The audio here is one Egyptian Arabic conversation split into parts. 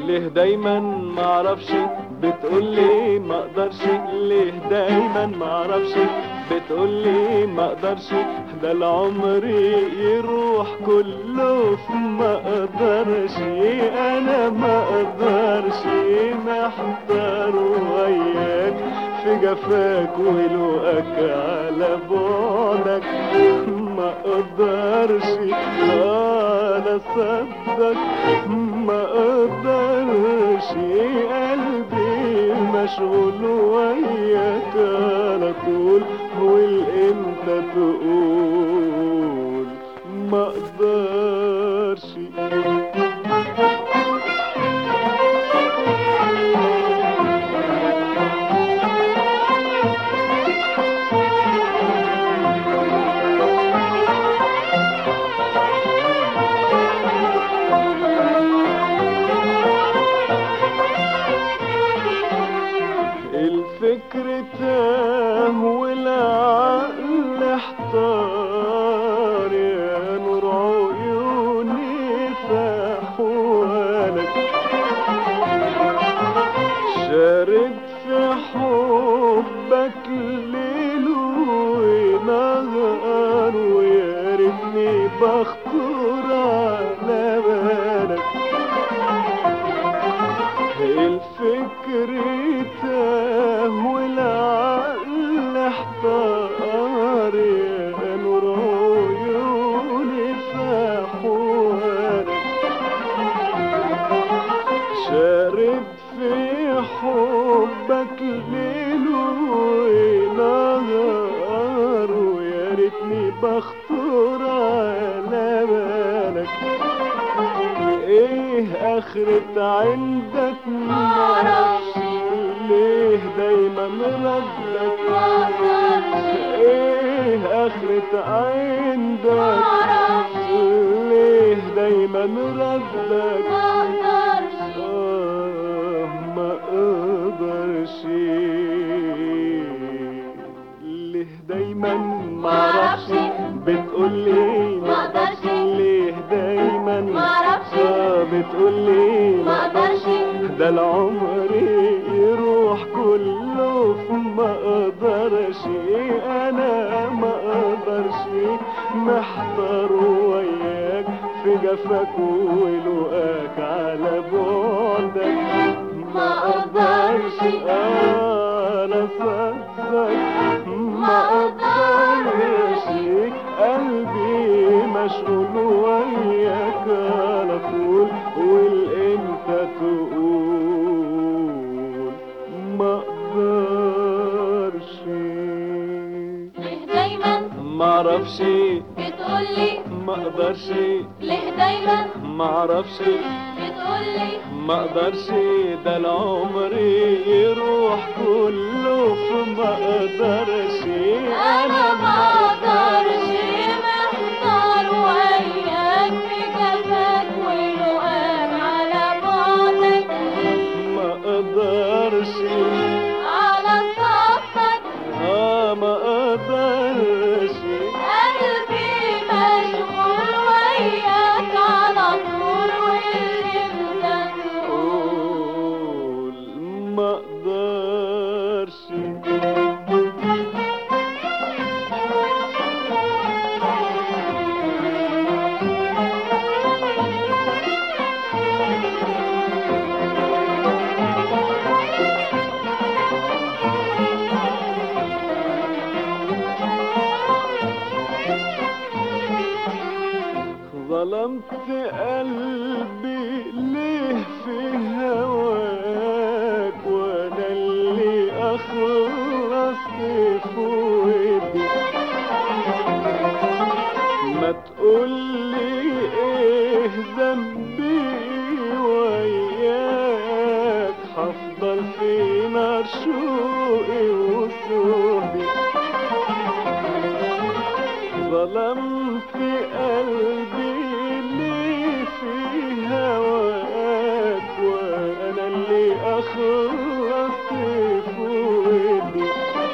ليه دايما معرفش بتقولي ما اقدرش ليه دايما معرفش بتقولي ما اقدرش ده العمر يروح كله في ما اقدرش انا ما اقدرش محتار وياك في جفاك ولقاك على بعدك ما اقدرش انا صدق ما اقدرش قلبي مشغول وياك على طول والامتى تقول ما اقدرش الفكر تاه والعقل احتار يا نور عيوني في احوالك شارد في حبك ليل ونهار ويا ريتني بخطر على بالك الفكر تاه والعقل احتار يا نور عيوني في حوالك شارد في حبك ليل ونهار ويا ريتني بخطر على بالك ايه اخرة عندك معرفش ليه دايما ردك ايه اخرة عندك ليه دايما ردك آه ما اقدرش ليه دايما معرفش بتقولي ما اقدرش ليه دايما معرفش. آه بتقولي ما اقدرش ده العمر يروح كله في ما اقدرش انا ما اقدرش محتار وياك في جفاك ولقاك على بعدك ما اقدرش انا صدق ما اقدرش قلبي مشغول وياك على طول والامتى تقول ما اقدرش ليه دايما معرفش بتقولي ما اقدرش ليه دايما معرفش بتقولي ما اقدرش ده العمر يروح كله في ما اقدرش انا ما اقدرش محتار وياك في جفاك ولقاك على بعدك ما اقدرش على صفك اه ما اقدرش قلبي مشغول وياك على طول والامتى تقول قول ما اقدرش ظلمت قلبي ليه في هواك وانا اللي اخلصت في ودي ما تقولي ايه ذنبي وياك هفضل في نار شوقي وسودي ظلمت قلبي ليه في هواك وانا اللي اخلصت في ودي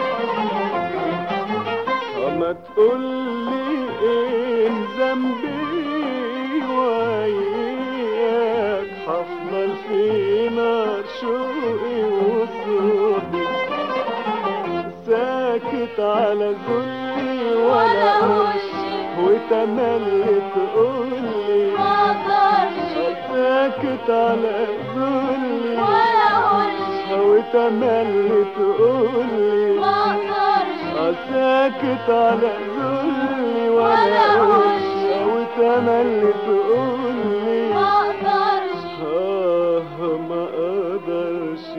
ما تقولي ايه ذنبي وياك افضل في نار شوقي وصوحي ساكت على ذلي ولا ولا وشي وتملي تقولي ما اقدرش ساكت على ذلي ولا وشي وتملي تقولي ما اقدرش ساكت على ذلي ولا ولا وش. وتملي تقولي ما اقدرش آه ما أقدرش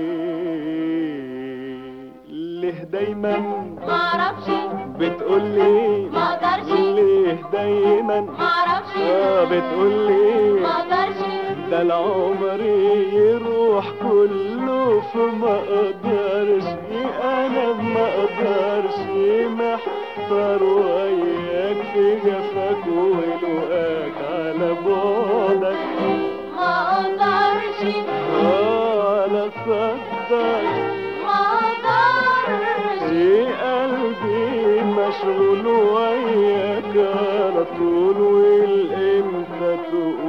ليه دايما ما اعرفش بتقولي ما اقدرش ليه دايما ما اعرفش آه بتقولي ما اقدرش ده العمر يروح كله فما اقدرش انا ما اقدرش محتار وياك في جفاك ولقاك على بعدك ما اقدرش على صدك ما اقدرش في قلبي مشغول وياك على طول والامتى تقول